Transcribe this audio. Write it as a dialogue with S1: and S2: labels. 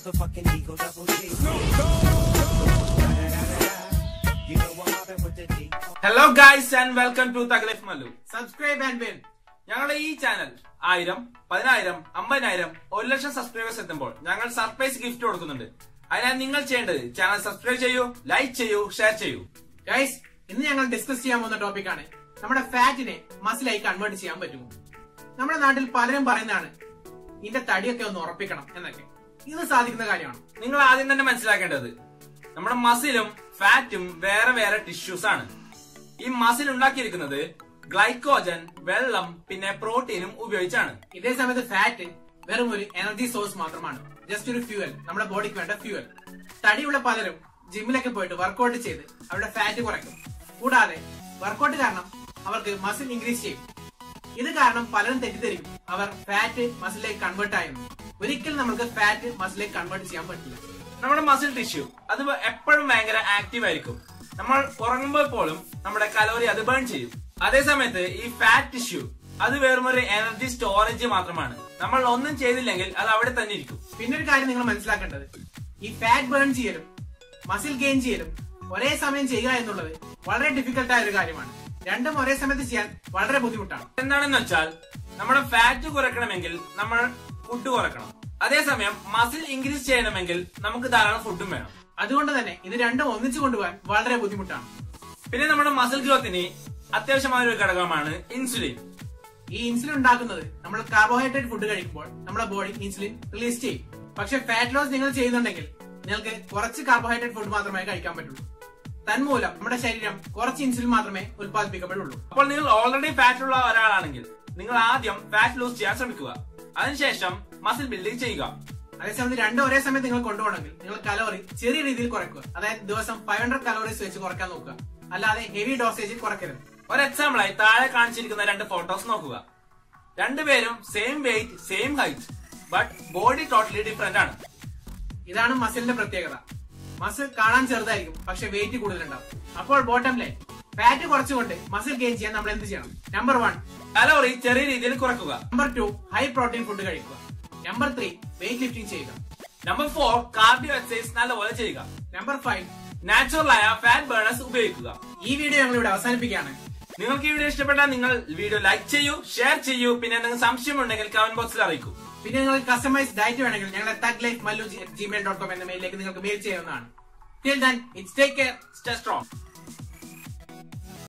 S1: motherfucking Eagle Double G. You know I'm mobbing with the D.
S2: Hello guys and welcome to thug life Mallu
S3: subscribe and win
S2: ഞങ്ങളുടെ ഈ channel ആയിരം പതിനായിരം അമ്പതിനായിരം ഒരു ലക്ഷം subscribers എത്തുമ്പോൾ ഞങ്ങൾ സർപ്രൈസ് ഗിഫ്റ്റ് കൊടുക്കുന്നുണ്ട് അതിനാൽ നിങ്ങൾ ചെയ്യേണ്ടത് ചാനൽ സബ്സ്ക്രൈബ് ചെയ്യൂ ലൈക്ക് ചെയ്യൂ ഷെയർ ചെയ്യൂ
S3: ഗൈസ് ഇന്ന് ഞങ്ങൾ ഡിസ്കസ് ചെയ്യാൻ പോകുന്ന ടോപ്പിക്കാണ് നമ്മുടെ ഫാറ്റിനെ മസിലായി കൺവേർട്ട് ചെയ്യാൻ പറ്റുമോ നമ്മുടെ നാട്ടിൽ പലരും പറയുന്നതാണ് ഇതിന്റെ തടിയൊക്കെ ഒന്ന് ഉറപ്പിക്കണം എന്നൊക്കെ ഇത് സാധിക്കുന്ന കാര്യമാണ്
S2: നിങ്ങൾ ആദ്യം തന്നെ മനസ്സിലാക്കേണ്ടത് നമ്മുടെ മസിലും ഫാറ്റും വേറെ വേറെ ടിഷ്യൂസ് ആണ് ഈ മസിൽ ഉണ്ടാക്കിയിരിക്കുന്നത് ഗ്ലൈക്കോജൻ വെള്ളം പിന്നെ പ്രോട്ടീനും ഉപയോഗിച്ചാണ്
S3: ഇതേ സമയത്ത് ഫാറ്റ് വെറും ഒരു എനർജി സോഴ്സ് മാത്രമാണ് ജസ്റ്റ് ഒരു ഫ്യൂവൽ നമ്മുടെ ബോഡിക്ക് വേണ്ട ഫ്യൂവൽ തടിയുള്ള പലരും ജിമ്മിലൊക്കെ പോയിട്ട് വർക്കൗട്ട് ചെയ്ത് അവരുടെ ഫാറ്റ് കുറയ്ക്കും കൂടാതെ വർക്കൗട്ട് കാരണം അവർക്ക് മസിൽ ഇൻക്രീസ് ചെയ്യും ഇത് കാരണം പലരും തെറ്റിദ്ധരിക്കും അവർ ഫാറ്റ് മസിലേക്ക് കൺവേർട്ട് ആയെന്ന് ഒരിക്കലും നമുക്ക് ഫാറ്റ് മസിലേക്ക് കൺവേർട്ട് ചെയ്യാൻ പറ്റില്ല
S2: നമ്മുടെ മസിൽ ടിഷ്യൂ അത് എപ്പോഴും ഭയങ്കര ആക്റ്റീവ് ആയിരിക്കും നമ്മൾ ഉറങ്ങുമ്പോൾ പോലും നമ്മുടെ കലോറി അത് ബേൺ ചെയ്യും അതേ സമയത്ത് ഈ ഫാറ്റ് ടിഷ്യൂ അത് വെറും ഒരു എനർജി സ്റ്റോറേജ് മാത്രമാണ് നമ്മൾ ഒന്നും ചെയ്തില്ലെങ്കിൽ അത് അവിടെ തന്നെ ഇരിക്കും
S3: പിന്നെ ഒരു കാര്യം നിങ്ങൾ മനസ്സിലാക്കേണ്ടത് ഈ ഫാറ്റ് ബേൺ ചെയ്യലും മസിൽ ഗെയിൻ ചെയ്യലും ഒരേ സമയം ചെയ്യുക എന്നുള്ളത് വളരെ ഡിഫിക്കൽട്ട് ആയ ഒരു കാര്യമാണ് രണ്ടും ഒരേ സമയത്ത് ചെയ്യാൻ വളരെ ബുദ്ധിമുട്ടാണ്
S2: എന്താണെന്ന് വെച്ചാൽ നമ്മുടെ ഫാറ്റ് കുറയ്ക്കണമെങ്കിൽ നമ്മൾ ഫുഡ് കുറയ്ക്കണം അതേസമയം മസിൽ ഇൻക്രീസ് ചെയ്യണമെങ്കിൽ നമുക്ക് ധാരാളം ഫുഡും വേണം
S3: അതുകൊണ്ട് തന്നെ ഇത് രണ്ടും ഒന്നിച്ചു കൊണ്ടുപോകാൻ വളരെ ബുദ്ധിമുട്ടാണ്
S2: പിന്നെ നമ്മുടെ മസിൽ ഗ്രോത്തിന് അത്യാവശ്യമായ ഒരു ഘടകമാണ് ഇൻസുലിൻ
S3: ഈ ഇൻസുലിൻ ഉണ്ടാക്കുന്നത് നമ്മൾ കാർബോഹൈഡ്രേറ്റ് ഫുഡ് കഴിക്കുമ്പോൾ നമ്മുടെ ബോഡി ഇൻസുലിൻ റിലീസ് ചെയ്യും പക്ഷെ ഫാറ്റ് ലോസ് നിങ്ങൾ ചെയ്യുന്നുണ്ടെങ്കിൽ നിങ്ങൾക്ക് കുറച്ച് കാർബോഹൈഡ്രേറ്റ് ഫുഡ് മാത്രമേ കഴിക്കാൻ പറ്റുള്ളൂ തന്മൂലം നമ്മുടെ ശരീരം കുറച്ച് ഇൻസുലിൻ മാത്രമേ ഉത്പാദിപ്പിക്കപ്പെടുള്ളൂ
S2: അപ്പോൾ നിങ്ങൾ ഓൾറെഡി ഫാറ്റ് ഉള്ള ഒരാളാണെങ്കിൽ നിങ്ങൾ ആദ്യം ഫാറ്റ് ലൂസ് ചെയ്യാൻ ശ്രമിക്കുക അതിനുശേഷം മസിൽ ബിൽഡിംഗ് ചെയ്യുക
S3: അതേസമയത്ത് രണ്ടും ഒരേ സമയത്ത് നിങ്ങൾ കൊണ്ടുപോകണമെങ്കിൽ നിങ്ങൾ കലോറി ചെറിയ രീതിയിൽ കുറയ്ക്കുക അതായത് ദിവസം ഫൈവ് ഹൺഡ്രഡ് കലോറീസ് വെച്ച് കുറയ്ക്കാൻ നോക്കുക അല്ലാതെ ഹെവി ഡോസേജിൽ കുറയ്ക്കരുത്
S2: ഒരു എക്സാമ്പിളായി താഴെ കാണിച്ചിരിക്കുന്ന രണ്ട് ഫോട്ടോസ് നോക്കുക രണ്ടുപേരും same weight same height but body totally different ആണ്
S3: ഇതാണ് മസിലിന്റെ പ്രത്യേകത മസിൽ കാണാൻ ചെറുതായിരിക്കും പക്ഷെ വെയിറ്റ് കൂടുതലുണ്ടാവും അപ്പോൾ ബോട്ടം ലൈൻ ഫാറ്റ് കുറച്ചുകൊണ്ട് മസിൽ ഗെയിൻ ചെയ്യാൻ നമ്മൾ എന്ത് ചെയ്യണം നമ്പർ വൺ
S2: കലോറി ചെറിയ രീതിയിൽ കുറയ്ക്കുക
S3: number two high protein food കഴിക്കുക നമ്പർ ത്രീ വെയിറ്റ് ലിഫ്റ്റിംഗ് ചെയ്യുക
S2: നമ്പർ ഫോർ കാർഡിയോ എക്സസൈസ് നല്ലപോലെ ചെയ്യുക
S3: നമ്പർ ഫൈവ്
S2: നാച്ചുറൽ ആയ ഫാറ്റ് ബേണേഴ്സ് ഉപയോഗിക്കുക
S3: ഈ വീഡിയോ ഞങ്ങൾ ഇവിടെ അവസാനിപ്പിക്കുകയാണ്
S2: നിങ്ങൾക്ക് ഈ വീഡിയോ ഇഷ്ടപ്പെട്ടാൽ നിങ്ങൾ വീഡിയോ ലൈക്ക് ചെയ്യൂ ഷെയർ ചെയ്യൂ പിന്നെ എന്തെങ്കിലും സംശയമുണ്ടെങ്കിൽ കമന്റ് ബോക്സിൽ അറിയിക്കൂ
S3: പിന്നെ നിങ്ങൾക്ക് കസ്റ്റമൈസ് ഡയറ്റ് വേണമെങ്കിൽ ഞങ്ങളെ thug life Mallu Gmail dot com എന്ന മെയിലിലേക്ക് നിങ്ങൾക്ക് മെയിൽ ചെയ്യാവുന്നതാണ് till then it's take care
S2: stay strong